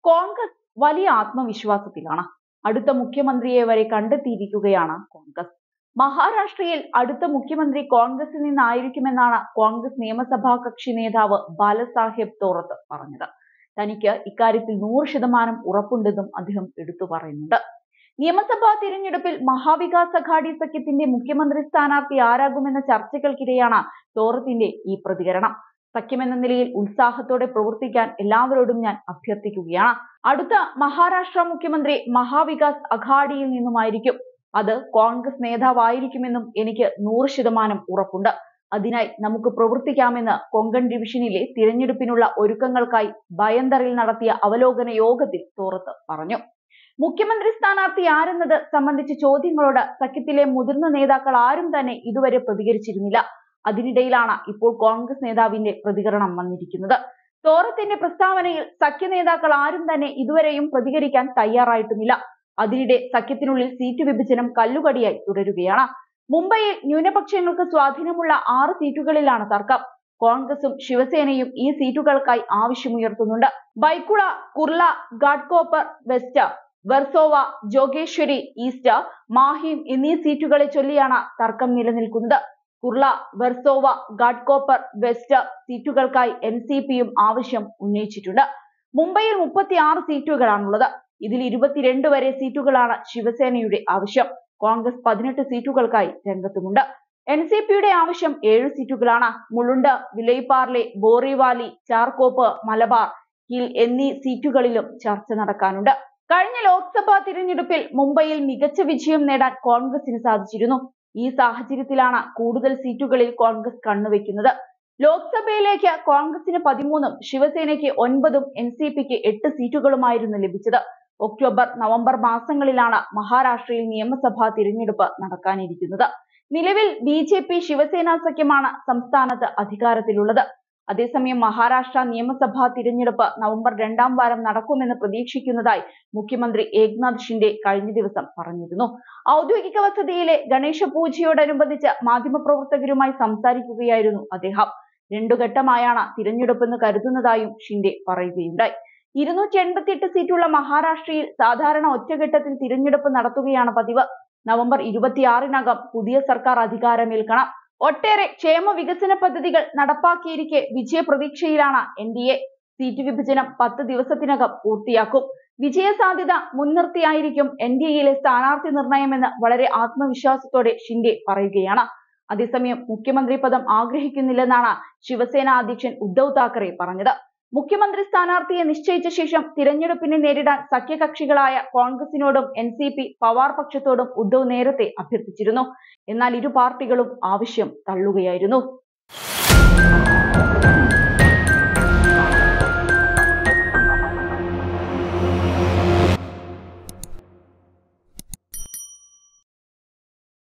കോൺഗ്രസ് വലിയ ആത്മവിശ്വാസത്തിലാണ് അടുത്ത മുഖ്യമന്ത്രിയെ വരെ കണ്ടെത്തിയിരിക്കുകയാണ് കോൺഗ്രസ് മഹാരാഷ്ട്രയിൽ അടുത്ത മുഖ്യമന്ത്രി കോൺഗ്രസിൽ നിന്നായിരിക്കുമെന്നാണ് കോൺഗ്രസ് നിയമസഭാ കക്ഷി നേതാവ് ബാലസാഹേബ് തോറത്ത് പറഞ്ഞത് തനിക്ക് ഇക്കാര്യത്തിൽ നൂറ് ശതമാനം ഉറപ്പുണ്ടെന്നും അദ്ദേഹം എടുത്തു പറയുന്നുണ്ട് നിയമസഭാ തിരഞ്ഞെടുപ്പിൽ മഹാവികാസ് അഘാടി സഖ്യത്തിന്റെ മുഖ്യമന്ത്രി സ്ഥാനാർത്ഥി ആരാകുമെന്ന ചർച്ചകൾക്കിടെയാണ് തോറത്തിന്റെ ഈ പ്രതികരണം സഖ്യമെന്ന നിലയിൽ ഉത്സാഹത്തോടെ പ്രവർത്തിക്കാൻ എല്ലാവരോടും ഞാൻ അഭ്യർത്ഥിക്കുകയാണ് അടുത്ത മഹാരാഷ്ട്ര മുഖ്യമന്ത്രി മഹാവികാസ് അഘാഡിയിൽ നിന്നുമായിരിക്കും അത് കോൺഗ്രസ് നേതാവായിരിക്കുമെന്നും എനിക്ക് നൂറ് ശതമാനം ഉറപ്പുണ്ട് അതിനായി നമുക്ക് പ്രവർത്തിക്കാമെന്ന് കൊങ്കൺ ഡിവിഷനിലെ തിരഞ്ഞെടുപ്പിനുള്ള ഒരുക്കങ്ങൾക്കായി ബയന്തറിൽ നടത്തിയ അവലോകന യോഗത്തിൽ തോറത്ത് പറഞ്ഞു മുഖ്യമന്ത്രി സ്ഥാനാർത്ഥി ആരെന്നത് സംബന്ധിച്ച ചോദ്യങ്ങളോട് സഖ്യത്തിലെ മുതിർന്ന നേതാക്കൾ ആരും തന്നെ ഇതുവരെ പ്രതികരിച്ചിരുന്നില്ല അതിനിടയിലാണ് ഇപ്പോൾ കോൺഗ്രസ് നേതാവിന്റെ പ്രതികരണം വന്നിരിക്കുന്നത് തോറത്തിന്റെ പ്രസ്താവനയിൽ സഖ്യ നേതാക്കൾ ആരും തന്നെ ഇതുവരെയും പ്രതികരിക്കാൻ തയ്യാറായിട്ടുമില്ല അതിനിടെ സഖ്യത്തിനുള്ളിൽ സീറ്റ് വിഭജനം കല്ലുകടിയായി തുടരുകയാണ് മുംബൈയിൽ ന്യൂനപക്ഷങ്ങൾക്ക് സ്വാധീനമുള്ള ആറ് സീറ്റുകളിലാണ് തർക്കം കോൺഗ്രസും ശിവസേനയും ഈ സീറ്റുകൾക്കായി ആവശ്യമുയർത്തുന്നുണ്ട് ബൈക്കുള കുർള ഗാഡ്കോപ്പർ വെസ്റ്റ് വെർസോവ ജോഗേശ്വരി ഈസ്റ്റ് മാഹിം എന്നീ സീറ്റുകളെ ചൊല്ലിയാണ് തർക്കം നിലനിൽക്കുന്നത് കുർള വെർസോവ ഗാഡ്കോപ്പർ വെസ്റ്റ് സീറ്റുകൾക്കായി എൻ സി പിയും ആവശ്യം ഉന്നയിച്ചിട്ടുണ്ട് മുംബൈയിൽ മുപ്പത്തിയാറ് സീറ്റുകളാണുള്ളത് ഇതിൽ ഇരുപത്തിരണ്ട് വരെ സീറ്റുകളാണ് ശിവസേനയുടെ ആവശ്യം കോൺഗ്രസ് പതിനെട്ട് സീറ്റുകൾക്കായി രംഗത്തുമുണ്ട് എൻ സി പിയുടെ ആവശ്യം ഏഴ് സീറ്റുകളാണ് മുളുണ്ട് വിലയിപ്പാർലെ ബോറിവാലി ചാർക്കോപ്പ് മലബാർ ഹിൽ എന്നീ സീറ്റുകളിലും ചർച്ച നടക്കാനുണ്ട് കഴിഞ്ഞ ലോക്സഭാ തിരഞ്ഞെടുപ്പിൽ മുംബൈയിൽ മികച്ച വിജയം നേടാൻ കോൺഗ്രസിന് സാധിച്ചിരുന്നു ഈ സാഹചര്യത്തിലാണ് കൂടുതൽ സീറ്റുകളിൽ കോൺഗ്രസ് കണ്ണുവെക്കുന്നത് ലോക്സഭയിലേക്ക് കോൺഗ്രസിന് പതിമൂന്നും ശിവസേനയ്ക്ക് ഒൻപതും എൻ സി പിക്ക് എട്ട് സീറ്റുകളുമായിരുന്നു ലഭിച്ചത് ഒക്ടോബർ നവംബർ മാസങ്ങളിലാണ് മഹാരാഷ്ട്രയിൽ നിയമസഭാ തിരഞ്ഞെടുപ്പ് നടക്കാനിരിക്കുന്നത് നിലവിൽ ബി ജെ പി ശിവസേന സഖ്യമാണ് സംസ്ഥാനത്ത് അധികാരത്തിലുള്ളത് അതേസമയം മഹാരാഷ്ട്ര നിയമസഭാ തിരഞ്ഞെടുപ്പ് നവംബർ രണ്ടാം വാരം നടക്കുമെന്ന് പ്രതീക്ഷിക്കുന്നതായി മുഖ്യമന്ത്രി ഏക്നാഥ് ഷിൻഡെ കഴിഞ്ഞ ദിവസം പറഞ്ഞിരുന്നു ഔദ്യോഗിക വസതിയിലെ ഗണേശ പൂജയോടനുബന്ധിച്ച് മാധ്യമപ്രവർത്തകരുമായി സംസാരിക്കുകയായിരുന്നു അദ്ദേഹം രണ്ടു ഘട്ടമായാണ് തിരഞ്ഞെടുപ്പെന്ന് കരുതുന്നതായും ഷിൻഡെ പറയുകയുണ്ടായി ഇരുന്നൂറ്റി എൺപത്തിയെട്ട് സീറ്റുള്ള മഹാരാഷ്ട്രയിൽ സാധാരണ ഒറ്റഘട്ടത്തിൽ തിരഞ്ഞെടുപ്പ് നടത്തുകയാണ് പതിവ് നവംബർ ഇരുപത്തിയാറിനകം പുതിയ സർക്കാർ അധികാരമേൽക്കണം ഒട്ടേറെ ക്ഷേമ വികസന പദ്ധതികൾ നടപ്പാക്കിയിരിക്കെ വിജയപ്രതീക്ഷയിലാണ് എൻ ഡി എ സീറ്റ് വിഭജനം പത്ത് ദിവസത്തിനകം പൂർത്തിയാക്കും വിജയസാധ്യത മുൻനിർത്തിയായിരിക്കും എൻ ഡി എയിലെ സ്ഥാനാർത്ഥി നിർണയമെന്ന് വളരെ ആത്മവിശ്വാസത്തോടെ ഷിൻഡെ പറയുകയാണ് അതേസമയം മുഖ്യമന്ത്രി പദം ആഗ്രഹിക്കുന്നില്ലെന്നാണ് ശിവസേന അധ്യക്ഷൻ ഉദ്ധവ് താക്കറെ പറഞ്ഞത് മുഖ്യമന്ത്രി സ്ഥാനാർത്ഥിയെ നിശ്ചയിച്ച ശേഷം തിരഞ്ഞെടുപ്പിനെ നേരിടാൻ സഖ്യകക്ഷികളായ കോൺഗ്രസിനോടും എൻ സി പി പവാർ പക്ഷത്തോടും ഉദ്ധവ് നേരത്തെ അഭ്യർത്ഥിച്ചിരുന്നു എന്നാൽ ഇരു പാർട്ടികളും ആവശ്യം തള്ളുകയായിരുന്നു